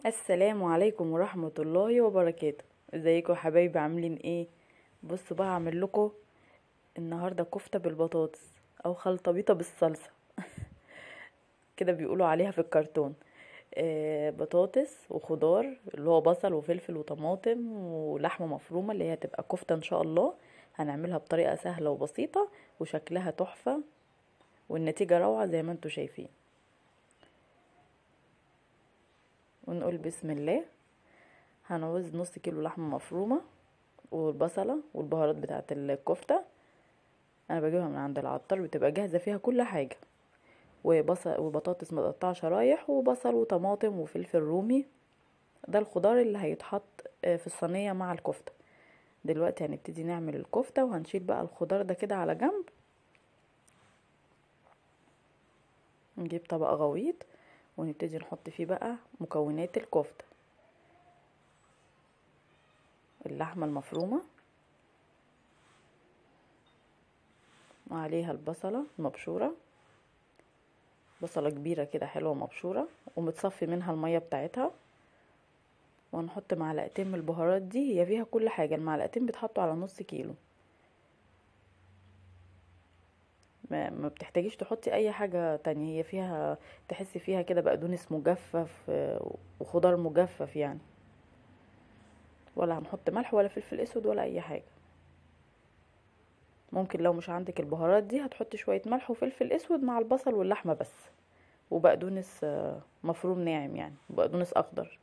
السلام عليكم ورحمة الله وبركاته ازيكم يا حبايبي عاملين ايه بصوا بقى اعمل لكم النهارده كفتة بالبطاطس او خلطة بيضة بالصلصة كده بيقولوا عليها في الكرتون آه بطاطس وخضار اللي هو بصل وفلفل وطماطم ولحمة مفرومة اللي هي تبقى كفتة ان شاء الله هنعملها بطريقة سهلة وبسيطة وشكلها تحفة والنتيجة روعة زي ما انتوا شايفين ونقول بسم الله هنعوز نص كيلو لحمة مفرومة والبصلة والبهارات بتاعة الكفتة انا بجيبها من عند العطار بتبقى جاهزة فيها كل حاجة وبصل وبطاطس متقطعة شرايح وبصل وطماطم وفلفل رومي ده الخضار اللي هيتحط في الصينية مع الكفتة دلوقتي هنبتدي نعمل الكفتة وهنشيل بقى الخضار ده كده على جنب نجيب طبق غويط ونبتدي نحط فيه بقى مكونات الكفتة اللحمة المفرومة وعليها البصلة المبشورة بصلة كبيرة كده حلوة مبشورة ومتصفي منها المية بتاعتها وهنحط معلقتين من البهارات دي هي فيها كل حاجة المعلقتين بيتحطوا على نص كيلو ما, ما بتحتاجيش تحطي اي حاجة تانية هي فيها تحسي فيها كده بقدونس مجفف وخضار مجفف يعني ولا هنحط ملح ولا فلفل اسود ولا اي حاجة ممكن لو مش عندك البهارات دي هتحطي شوية ملح وفلفل اسود مع البصل واللحمة بس وبقدونس مفروم ناعم يعني بقدونس اخضر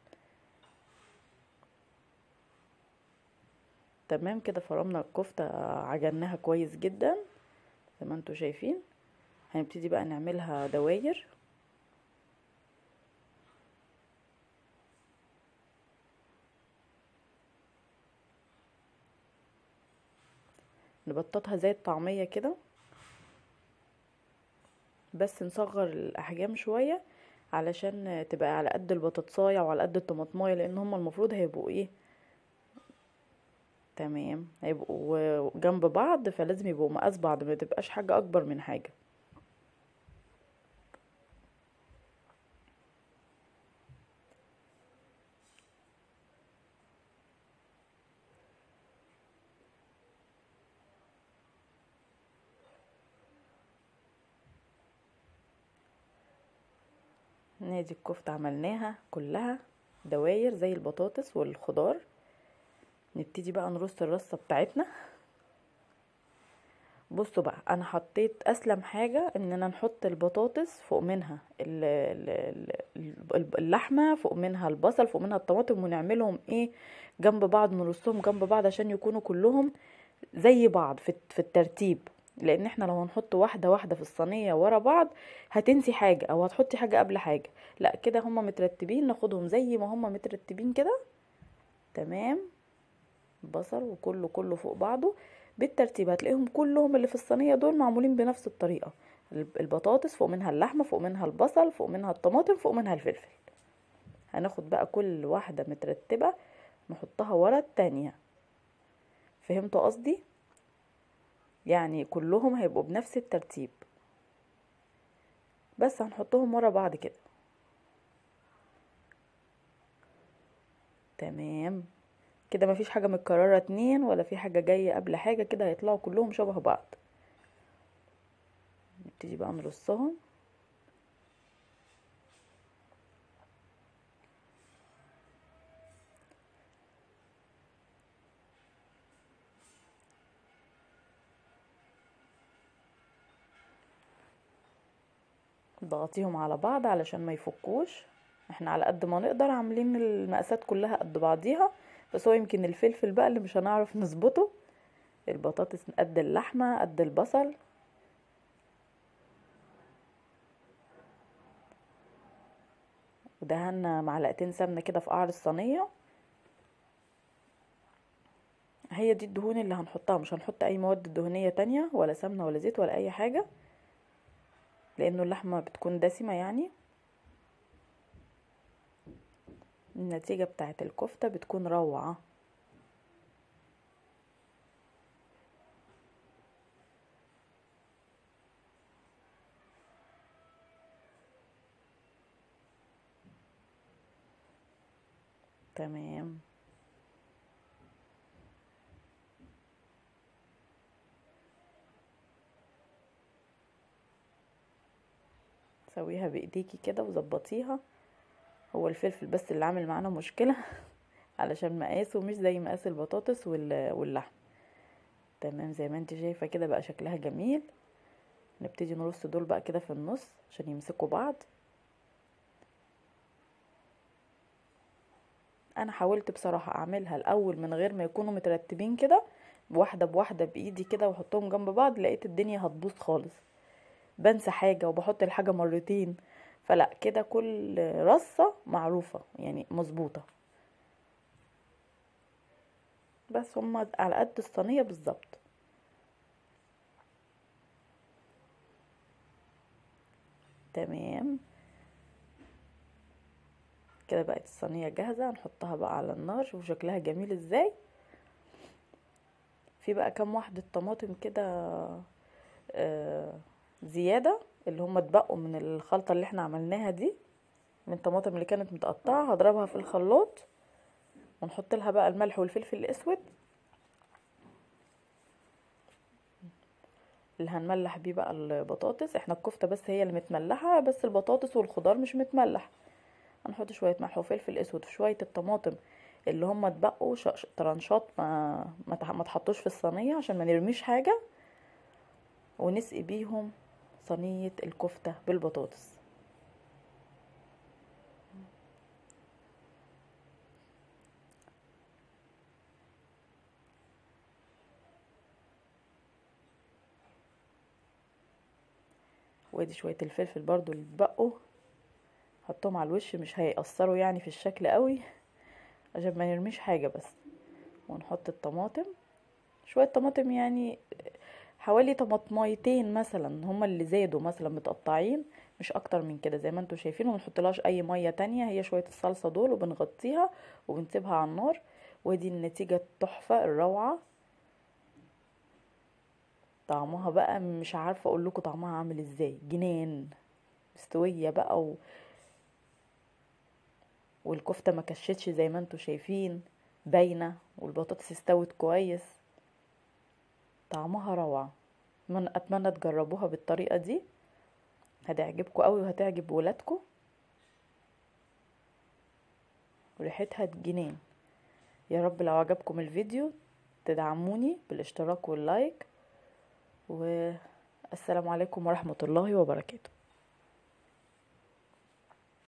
تمام كده فرمنا الكفتة عجناها كويس جدا زي ما انتوا شايفين هنبتدي بقى نعملها دواير نبططها زي الطعمية كده بس نصغر الاحجام شوية علشان تبقى على قد البطاطساية وعلى قد الطماطماية لان هما المفروض هيبقوا ايه تمام هيبقوا جنب بعض فلازم يبقوا مقاس بعض ما تبقاش حاجة اكبر من حاجة نادي الكفتة عملناها كلها دواير زي البطاطس والخضار نبتدي بقى نرص الرصة بتاعتنا بصوا بقى انا حطيت اسلم حاجة اننا نحط البطاطس فوق منها اللحمة فوق منها البصل فوق منها الطماطم ونعملهم ايه جنب بعض نرصهم جنب بعض عشان يكونوا كلهم زي بعض في الترتيب لان احنا لو هنحط واحده واحده في الصينيه ورا بعض هتنسي حاجه او هتحطي حاجه قبل حاجه لا كده هما مترتبين ناخدهم زي ما هما مترتبين كده تمام بصل وكله كله فوق بعضه بالترتيب هتلاقيهم كلهم اللي في الصينيه دول معمولين بنفس الطريقه البطاطس فوق منها اللحمه فوق منها البصل فوق منها الطماطم فوق منها الفلفل هناخد بقى كل واحده مترتبه نحطها ورا التانية فهمتوا قصدي يعني كلهم هيبقوا بنفس الترتيب بس هنحطهم ورا بعض كده تمام كده مفيش حاجة متكررة اتنين ولا في حاجة جاية قبل حاجة كده هيطلعوا كلهم شبه بعض نبتدي بقى نرصهم ضغطيهم على بعض علشان ما يفكوش احنا على قد ما نقدر عاملين المقاسات كلها قد بعضيها بس هو يمكن الفلفل بقى اللي مش هنعرف نظبطه البطاطس قد اللحمة قد البصل ودهنا معلقتين سمنة كده في قعر الصينية هي دي الدهون اللي هنحطها مش هنحط اي مواد دهنية تانية ولا سمنة ولا زيت ولا اي حاجة لانه اللحمه بتكون دسمه يعني النتيجه بتاعه الكفته بتكون روعه تمام سويها بايديكي كده وظبطيها هو الفلفل بس اللي عامل معانا مشكلة علشان مقاسه مش زي مقاس البطاطس واللحم تمام زي ما انت شايفة كده بقى شكلها جميل نبتدي نرص دول بقى كده في النص عشان يمسكوا بعض انا حاولت بصراحة اعملها الاول من غير ما يكونوا مترتبين كده واحدة بواحدة بايدي كده واحطهم جنب بعض لقيت الدنيا هتبوظ خالص بنسى حاجة وبحط الحاجة مرتين فلا كده كل رصة معروفة يعني مظبوطة بس هما على قد الصينية بالظبط تمام كده بقت الصينية جاهزة نحطها بقى على النار شوفوا شكلها جميل ازاي في بقى كام واحدة طماطم كده آه زيادة اللي هم اتبقوا من الخلطة اللي احنا عملناها دي من الطماطم اللي كانت متقطعة هضربها في الخلاط ونحط لها بقى الملح والفلفل الاسود اللي هنملح بيه بقى البطاطس احنا الكفتة بس هي اللي متملحة بس البطاطس والخضار مش متملح هنحط شوية ملح وفلفل اسود في شوية الطماطم اللي هم اتبقوا طرنشات ما ما تحطوش في الصينية عشان ما نرميش حاجة ونسقي بيهم صينية الكفتة بالبطاطس وادي شوية الفلفل برضو اللي اتبقوا حطهم على الوش مش هيأثروا يعني في الشكل قوي عشان ما نرميش حاجة بس ونحط الطماطم شوية طماطم يعني حوالي طماطميتين مثلا هما اللي زادوا مثلا متقطعين مش اكتر من كده زي ما انتم شايفين ومنحطلهاش اي ميه تانية هي شويه الصلصه دول وبنغطيها وبنسيبها على النار ودي النتيجه التحفه الروعه طعمها بقى مش عارفه اقول لكم طعمها عامل ازاي جنان مستويه بقى و... والكفته ما كشتش زي ما انتم شايفين باينه والبطاطس استوت كويس طعمها روعة من اتمنى تجربوها بالطريقة دي هتعجبكم قوي وهتعجب ولادكم وريحتها جنان يا رب لو عجبكم الفيديو تدعموني بالاشتراك واللايك والسلام عليكم ورحمة الله وبركاته